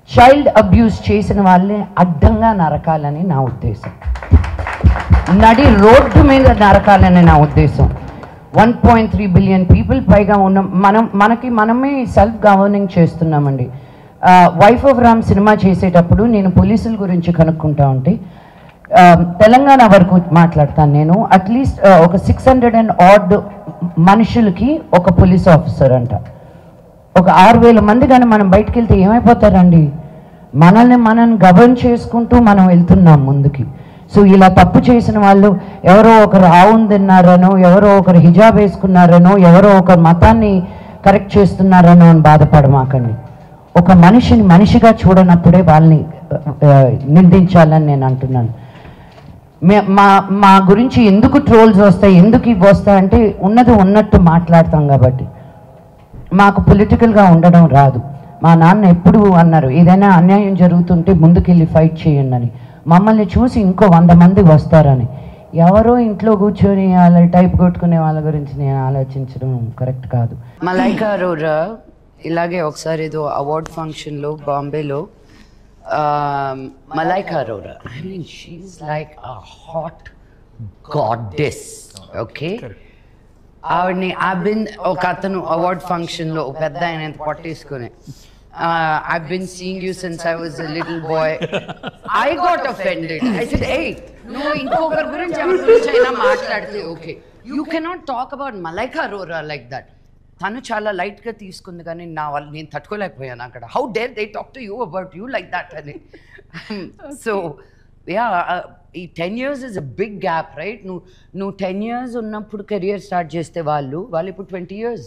Child abuse చేసిన వాళ్ళని అడ్డంగా నరకాలని నా ఉద్దేశం నడి రోడ్డు మీద నరకాలని నా ఉద్దేశం one point three billion people పైగా ఉన్న మనం మనకి మనమే సెల్ఫ్ గవర్నింగ్ చేస్తున్నామండి వైఫ్ ఆఫ్ రామ్ సినిమా చేసేటప్పుడు నేను పోలీసుల గురించి కనుక్కుంటా ఉంటే ఆ, తెలంగాణ వరకు మాట్లాడతాను నేను అట్లీస్ట్ ఒక సిక్స్ హండ్రెడ్ అండ్ ఆడ్ మనుషులకి ఒక పోలీస్ ఆఫీసర్ అంట ఒక ఆరు వేల మంది కానీ మనం బయటకు వెళ్తే ఏమైపోతారండి మనల్ని మనం గవర్న్ చేసుకుంటూ మనం వెళ్తున్నాం ముందుకి సో ఇలా తప్పు చేసిన వాళ్ళు ఎవరో ఒకరు ఆవును తిన్నారనో ఎవరో ఒకరు హిజాబ్ వేసుకున్నారనో ఎవరో ఒకరు మతాన్ని కరెక్ట్ చేస్తున్నారనో అని బాధపడమాకండి ఒక మనిషిని మనిషిగా చూడనప్పుడే వాళ్ళని ఆ, నిందించాలని నేను అంటున్నాను మే- మా మా గురించి ఎందుకు ట్రోల్స్ వస్తాయి ఎందుకు ఇవి వస్తాయి అంటే ఉన్నది ఉన్నట్టు మాట్లాడతాం కాబట్టి మాకు పొలిటికల్గా ఉండడం రాదు మా నాన్న ఎప్పుడు అన్నారు ఏదైనా అన్యాయం జరుగుతుంటే ముందుకెళ్ళి ఫైట్ చేయండి అని మమ్మల్ని చూసి ఇంకో వంద మంది వస్తారని ఎవరో ఇంట్లో కూర్చొని వాళ్ళ టైప్ కొట్టుకునే వాళ్ళ గురించి నేను ఆలోచించడం కరెక్ట్ కాదు మలైకా అరోరా ఇలాగే ఒకసారి ఏదో అవార్డ్ ఫంక్షన్లో బాంబేలో Malaika Arora I mean she's like a hot goddess okay ఆవిడని ఐ బిన్ ఒక అతను అవార్డ్ ఫంక్షన్ లో ఒక పెద్ద ఆయన ఎంత పట్టేసుకుని I been seeing you since I was little boy I got offended I said ఏ నువ్వు ఇంకొకరి గురించి ఎవరి గురించి అయినా మాట్లాడితే okay you cannot talk about Malaika Arora like that తను చాలా లైట్ గా తీసుకుంది కానీ నా వాళ్ళు నేను తట్టుకోలేకపోయాను అక్కడ how dare they talk to you about you like that అని సో యా ఈ ten years is a big gap right నువ్వు నువ్వు టెన్ ఇయర్స్ ఉన్నప్పుడు కెరియర్ స్టార్ట్ చేస్తే వాళ్ళు వాళ్ళు ఇప్పుడు ట్వంటీ ఇయర్స్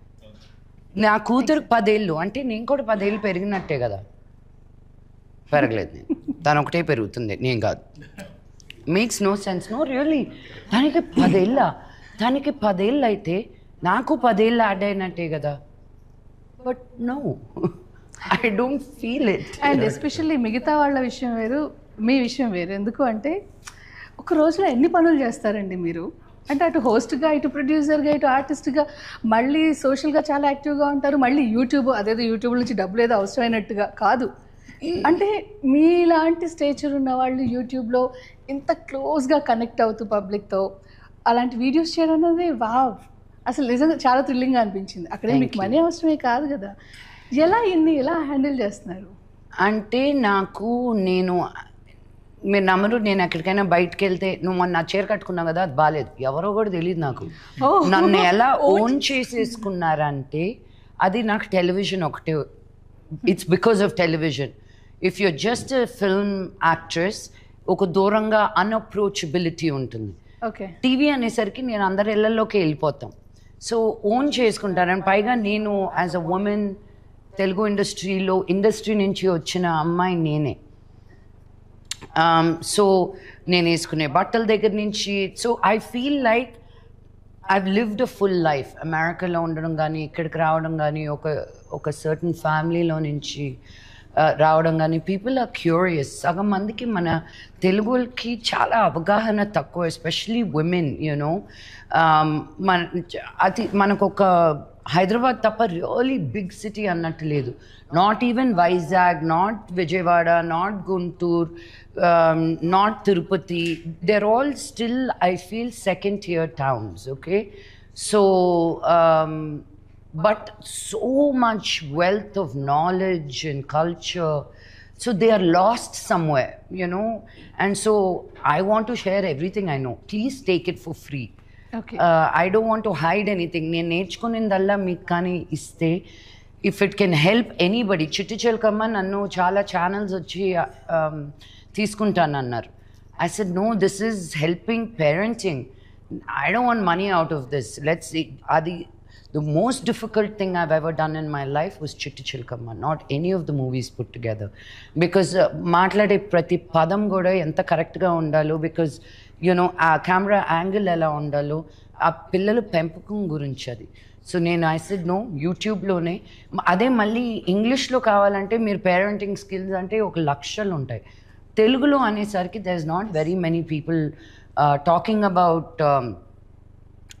నా కూతురు పదేళ్ళు అంటే నేను కూడా పదేళ్ళు పెరిగినట్టే కదా పెరగలేదు నేను తను ఒకటే పెరుగుతుంది నేను కాదు makes no sense no really దానికి పదేళ్ళ దానికి పదేళ్ళు అయితే నాకు పదేళ్ళు యాడ్ అయినట్టే కదా but no I don't feel it and especially మిగతా వాళ్ళ విషయం వేరు మీ విషయం వేరు ఎందుకు అంటే ఒక రోజులో ఎన్ని పనులు చేస్తారండి మీరు అంటే అటు హోస్ట్గా ఇటు ప్రొడ్యూసర్గా ఇటు ఆర్టిస్ట్గా మళ్ళీ సోషల్గా చాలా యాక్టివ్గా ఉంటారు మళ్ళీ యూట్యూబ్ అదేదో యూట్యూబ్ నుంచి డబ్బులు ఏదో అవసరమైనట్టుగా కాదు అంటే మీలాంటి స్టేచర్ ఉన్న వాళ్ళు యూట్యూబ్లో ఇంత క్లోజ్గా కనెక్ట్ అవుతూ పబ్లిక్తో అలాంటి వీడియోస్ చేయడం అనేది వావ్ అసలు నిజంగా చాలా థ్రిల్లింగ్గా అనిపించింది అక్కడే మీకు మనీ అవసరమే కాదు కదా ఎలా ఇన్ని ఎలా హ్యాండిల్ చేస్తున్నారు అంటే నాకు నేను మీరు నమ్మరు నేను ఎక్కడికైనా బయటకు వెళ్తే నువ్వు మొన్న నా చీర కట్టుకున్నావు కదా అది బాగాలేదు ఎవరో కూడా తెలియదు నాకు Oh. నన్ను ఎలా ఓన్ చేసేసుకున్నారంటే అది నాకు టెలివిజన్ ఒకటే it's because of television if you're just film actress ఒక దూరంగా అన్అప్రోచబిలిటీ ఉంటుంది ఓకే టీవీ అనేసరికి నేను అందరి ఇళ్లలోకి వెళ్ళిపోతాం సో ఓన్ చేసుకుంటాను పైగా నేను యాజ్ అ ఉమెన్ తెలుగు ఇండస్ట్రీలో ఇండస్ట్రీ నుంచి వచ్చిన అమ్మాయి నేనే సో నేను వేసుకునే బట్టల దగ్గర నుంచి so I feel like I've lived a full life అమెరికాలో ఉండడం కానీ ఇక్కడికి రావడం కానీ ఒక ఒక సర్టన్ ఫ్యామిలీలో నుంచి ఆ, రావడం కానీ పీపుల్ ఆర్ క్యూరియస్ సగం మందికి మన తెలుగుకి చాలా అవగాహన తక్కువ ఎస్పెషలీ ఉమెన్ యూనో మన అది మనకు ఒక హైదరాబాద్ తప్ప రియలీ బిగ్ సిటీ అన్నట్టు లేదు not even Vizag not Vijayawada not Guntur not Tirupati they're all still I feel second tier towns okay so um, but so much wealth of knowledge and culture so they are lost somewhere you know and so i want to share everything i know please take it for free okay I don't want to hide anything నేను నేర్చుకునేదల్లా మీకు కానీ ఇస్తే if it can help anybody Chitti Chilakamma నన్ను చాలా channels వచ్చి um, తీసుకుంటాను అన్నారు I said no this is helping parenting I don't want money out of this let's అది the most difficult thing I've ever done in my life was Chitti Chilakamma not any of the movies put together because మాట్లాడే ప్రతి పదం కూడా ఎంత కరెక్ట్గా ఉండాలో because you know ఆ camera angle ఎలా ఉండాలో ఆ పిల్లల పెంపకం గురించి అది సో నేను ఐ సెడ్ నో యూట్యూబ్లోనే అదే మళ్ళీ ఇంగ్లీష్లో కావాలంటే మీరు పేరెంటింగ్ స్కిల్స్ అంటే ఒక లక్షలు ఉంటాయి తెలుగులో అనేసరికి there is not very many people talking about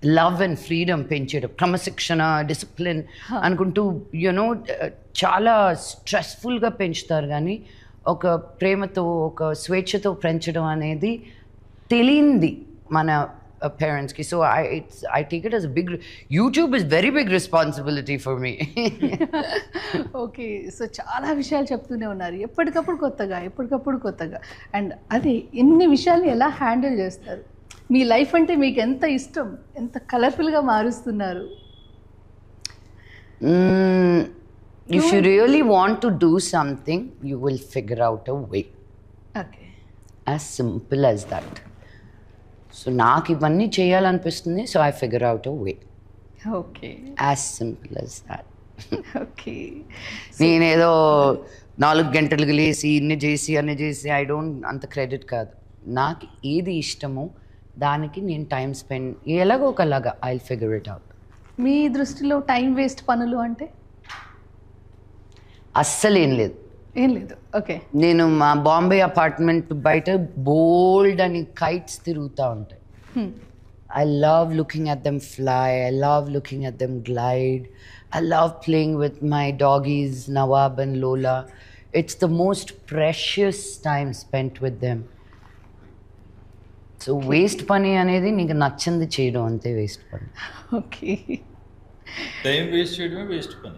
love and freedom పెంచేయడం క్రమశిక్షణ డిసిప్లిన్ అనుకుంటూ యునో చాలా స్ట్రెస్ఫుల్గా పెంచుతారు కానీ ఒక ప్రేమతో ఒక స్వేచ్ఛతో పెంచడం అనేది తెలియంది మన పేరెంట్స్కి so I it's I take it as big YouTube is very big responsibility for me okay so చాలా విషయాలు చెప్తూనే ఉన్నారు ఎప్పటికప్పుడు కొత్తగా ఎప్పటికప్పుడు కొత్తగా అండ్ అది ఇన్ని విషయాల్ని ఎలా హ్యాండిల్ చేస్తారు మీ లైఫ్ అంటే మీకు ఎంత ఇష్టం ఎంత కలర్ఫుల్గా మారుస్తున్నారు if you really want to do something you will figure out a way okay as simple as that so నాకు ఇవన్నీ చేయాలనిపిస్తుంది so I figure out a way okay as simple as that okay నేనేదో నాలుగు గంటలకు లేసి ఇన్ని చేసి అన్ని చేసి ఐ డోంట్ అంత క్రెడిట్ కాదు నాకు ఏది ఇష్టమో దానికి నేను టైం స్పెండ్ ఎలాగో ఒకలాగా ఐ ఫిగర్ ఇట్ అవుట్ మీ దృష్టిలో టైం వేస్ట్ పనులు అంటే అస్సలు ఏం లేదు ఏం లేదు ఓకే నేను మా బాంబే అపార్ట్మెంట్ బయట బోల్డ్ అని కైట్స్ తిరుగుతూ ఉంటాయి I love looking at them fly. I love looking at them glide. I love playing with my doggies, Nawab and Lola. It's the most precious time spent with them. So waste పని అనేది నీకు నచ్చింది చేయడం అంతే waste పని okay time waste చేయడమే waste పని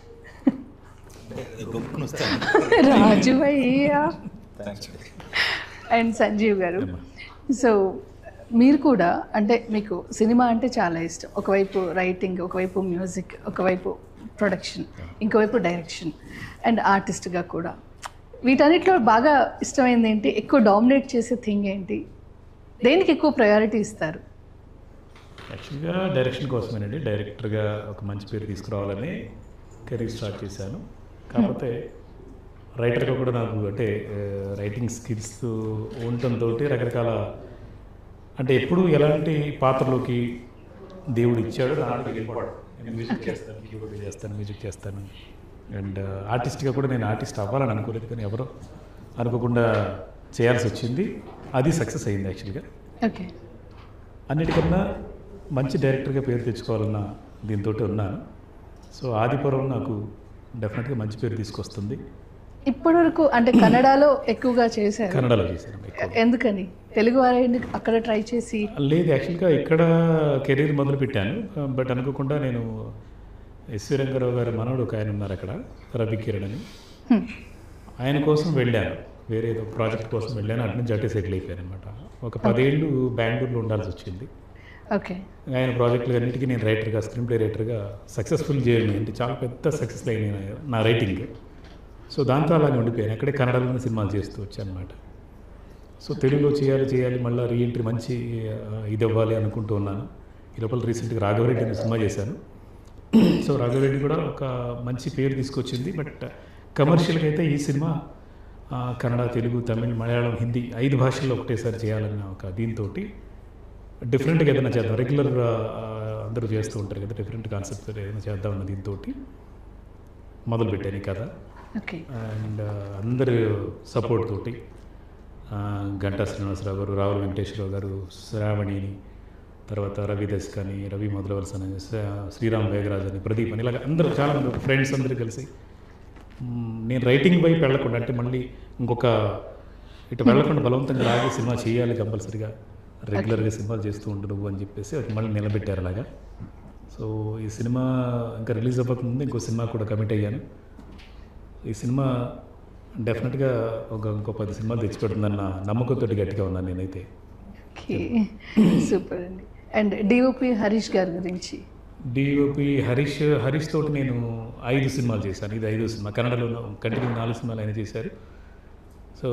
గొప్పను వస్తాను రాజు అయ్యా థ్యాంక్స్ అండ్ సంజీవ్ గారు సో మీరు కూడా అంటే మీకు సినిమా అంటే చాలా ఇష్టం ఒకవైపు రైటింగ్ ఒకవైపు మ్యూజిక్ ఒకవైపు ప్రొడక్షన్ ఇంకోవైపు డైరెక్షన్ అండ్ ఆర్టిస్ట్గా కూడా వీటన్నిటిలో బాగా ఇష్టమైంది ఏంటి ఎక్కువ డామినేట్ చేసే థింగ్ ఏంటి దేనికి ఎక్కువ ప్రయారిటీ ఇస్తారు యాక్చువల్గా డైరెక్షన్ కోసమేనండి డైరెక్టర్గా ఒక మంచి పేరు తీసుకురావాలని కెరీర్ స్టార్ట్ చేశాను కాకపోతే రైటర్గా కూడా నాకు అంటే రైటింగ్ స్కిల్స్ ఉండటంతో రకరకాల అంటే ఎప్పుడు ఎలాంటి పాత్రలోకి దేవుడు ఇచ్చాడో దాంట్లో వెళ్ళిపోవడం నేను మ్యూజిక్ చేస్తాను కీబోర్డ్ చేస్తాను మ్యూజిక్ చేస్తాను అండ్ ఆర్టిస్ట్గా కూడా నేను ఆర్టిస్ట్ అవ్వాలని అనుకోలేదు కానీ ఎవరో అనుకోకుండా చేయాల్సి వచ్చింది అది సక్సెస్ అయింది యాక్చువల్గా ఓకే అన్నిటికన్నా మంచి డైరెక్టర్గా పేరు తెచ్చుకోవాలన్న దీంతో ఉన్నాను సో ఆదిపురం నాకు డెఫినెట్గా మంచి పేరు తీసుకొస్తుంది ఇప్పటివరకు అంటే కన్నడలో ఎక్కువగా చేశారు కన్నడలో చేశాను ఎక్కువ ఎందుకని తెలుగు వారైంది అక్కడ ట్రై చేసి లేదు యాక్చువల్గా ఇక్కడ కెరీర్ మొదలు పెట్టాను బట్ అనుకోకుండా నేను ఎస్వి రంగారావు గారి మనవడు ఒక ఆయన ఉన్నారు అక్కడ రవి కిరణ్ అని హ్మ్. ఆయన కోసం వెళ్ళాను వేరే ఏదో ప్రాజెక్ట్ కోసం వెళ్ళాను అటు నుంచి అటే సెటిల్ అయిపోయాను అనమాట ఒక పదేళ్ళు బెంగళూరులో ఉండాల్సి వచ్చింది ఓకే ఆయన ప్రాజెక్టులు అన్నిటికీ నేను రైటర్గా స్క్రీన్ ప్లే రైటర్గా సక్సెస్ఫుల్ చేయడం అంటే చాలా పెద్ద సక్సెస్ అయినాయి నా రైటింగ్ సో దాంతో అలాగే ఉండిపోయాను అక్కడే కన్నడలోనే సినిమాలు చేస్తూ వచ్చాను అనమాట సో తెలుగులో చేయాలి చేయాలి మళ్ళీ రీఎంట్రీ మంచి ఆ, ఇది ఇవ్వాలి అనుకుంటూ ఉన్నాను ఈ లోపల రీసెంట్గా రాఘవరెడ్డి అనే సినిమా చేశాను సో రాఘవరెడ్డి కూడా ఒక మంచి పేరు తీసుకొచ్చింది బట్ కమర్షియల్గా అయితే ఈ సినిమా ఆ, కన్నడ తెలుగు తమిళ్ మలయాళం హిందీ ఐదు భాషల్లో ఒకటేసారి చేయాలన్న ఒక దీంతో డిఫరెంట్గా ఏదైనా చేద్దాం రెగ్యులర్ అందరూ చేస్తూ ఉంటారు కదా డిఫరెంట్ కాన్సెప్ట్ ఏదైనా చేద్దామన్న దీంతో మొదలుపెట్టాను ఈ కథ ఓకే అండ్ అందరి సపోర్ట్ తోటి ఆ, గంటా శ్రీనివాసరావు గారు రావుల వెంకటేశ్వరరావు గారు శ్రావణిని తర్వాత రవి దస్కని రవి మొదలవలస అని శ్రీ- శ్రీరామ్ వేగరాజ్ అని ప్రదీప్ అని ఇలాగ అందరూ చాలా మంది ఫ్రెండ్స్ అందరూ కలిసి మ్, నేను రైటింగ్ వైపు వెళ్ళకుండా అంటే మళ్ళీ ఇంకొక ఇటు వెళ్ళకుండా బలవంతంగా లాగే సినిమా చేయాలి కంపల్సరీగా రెగ్యులర్గా సినిమాలు చేస్తూ ఉండు నువ్వు అని చెప్పేసి అది మళ్ళీ నిలబెట్టారు అలాగా సో ఈ సినిమా ఇంకా రిలీజ్ అవ్వకముందు ఇంకో సినిమా కూడా కమిట్ అయ్యాను ఈ సినిమా డెఫినెట్గా ఒక ఇంకో పది సినిమాలు తెచ్చిపెడుతుందన్న నమ్మకంతో గట్టిగా ఉన్నాను నేనైతే ఓకే సూపర్ అండి అండ్ డిఓపి హరీష్ గారి గురించి డిఓపి హరీష్ హరీష్ తోటి నేను ఐదు సినిమాలు చేశాను ఇది ఐదో సినిమా కన్నడలో కంటిన్యూ నాలుగు సినిమాలు ఆయన చేశారు సో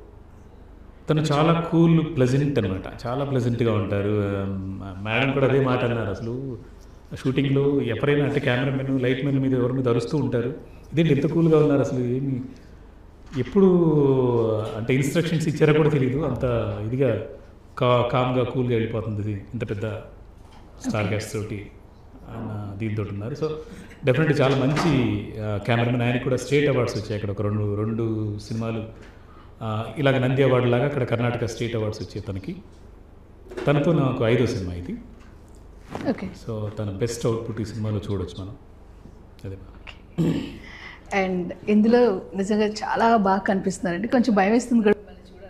తను చాలా కూల్ ప్లెజెంట్ అనమాట చాలా ప్లెజెంట్గా ఉంటారు మేడం కూడా అదే మాట అన్నారు అసలు షూటింగ్లో ఎవరైనా అంటే కెమెరామెన్ లైట్ మెన్ మీద ఎవరి మీద అరుస్తూ ఉంటారు ఇదేంటి ఎంత కూల్గా ఉన్నారు అసలు ఏమి ఎప్పుడు అంటే ఇన్స్ట్రక్షన్స్ ఇచ్చారో కూడా తెలియదు అంత ఇదిగా కా కామ్గా కూల్గా వెళ్ళిపోతుంది ఇది ఇంత పెద్ద స్టార్ గ్యాస్ తోటి ఆయన దీంతో ఉన్నారు సో డెఫినెట్గా చాలా మంచి కెమెరామెన్ ఆయనకి కూడా స్టేట్ అవార్డ్స్ వచ్చాయి అక్కడ ఒక రెండు రెండు సినిమాలు ఆ, ఇలాగ నంది అవార్డు లాగా అక్కడ కర్ణాటక స్టేట్ అవార్డ్స్ వచ్చాయి తనకి తనతో నాకు ఐదో సినిమా ఇది ఓకే సో తన బెస్ట్ అవుట్పుట్ ఈ సినిమాలో చూడొచ్చు మనం అదే అండ్ ఇందులో నిజంగా చాలా బాగా కనిపిస్తున్నారండి కొంచెం భయం వేస్తుంది కూడా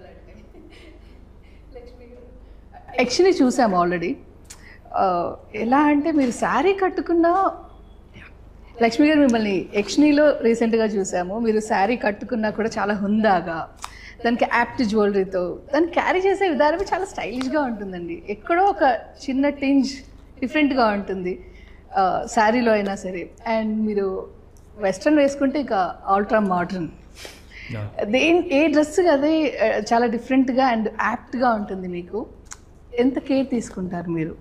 యక్షిని చూసాము ఆల్రెడీ ఎలా అంటే మీరు శారీ కట్టుకున్న లక్ష్మి గారు మిమ్మల్ని యక్షినిలో రీసెంట్గా చూసాము మీరు శారీ కట్టుకున్నా కూడా చాలా హుందాగా దానికి యాప్ట్ జ్యువెలరీతో దాన్ని క్యారీ చేసే విధానమే చాలా స్టైలిష్గా ఉంటుందండి ఎక్కడో ఒక చిన్న టింజ్ డిఫరెంట్గా ఉంటుంది శారీలో అయినా సరే అండ్ మీరు వెస్ట్రన్ వేసుకుంటే ఇక ఆల్ట్రా మోడర్న్ Yeah. దేని ఏ డ్రెస్ అదే ఆ, చాలా డిఫరెంట్గా అండ్ యాప్ట్గా ఉంటుంది మీకు ఎంత కేర్ తీసుకుంటారు మీరు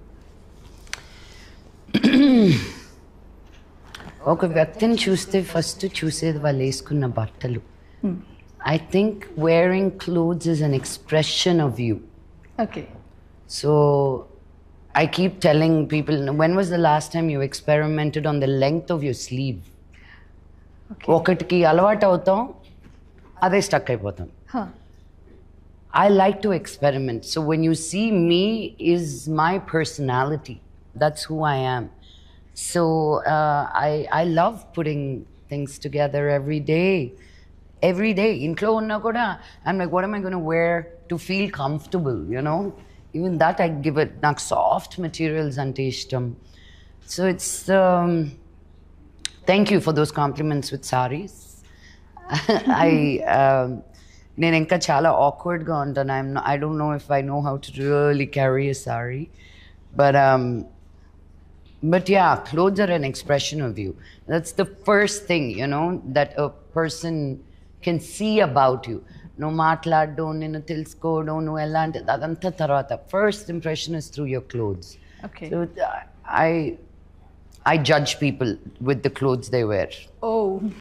ఒక వ్యక్తిని చూస్తే ఫస్ట్ చూసేది వాళ్ళు వేసుకున్న బట్టలు I think wearing clothes is an expression of you okay So I keep telling people, when was the last time you experimented on the length of your sleeve? ఒకటికి అలవాటు అవుతాం అదే స్టక్ అయిపోతాం I like to experiment. So when you see me, is my personality. That's who I am. So uh, I I love putting things together every day. Every day. ఇంట్లో ఉన్నా కూడా I'm like, what am I going to wear to feel comfortable? You know, even that I give it. నాకు soft materials అంటే ఇష్టం. So it's. Um, thank you for those compliments with saris. I um, నేను ఇంకా చాలా awkwardగా ఉంటాను I'm I don't know if I know how to really carry a sorry but but yeah clothes are an expression of you that's the first thing you know that a person can see about you నువ్వు మాట్లాడడం నిన్ను తెలుసుకోవడం నువ్వు ఎలాంటి అదంతా తర్వాత first impression is through your clothes okay so I I judge people with the clothes they wear. Oh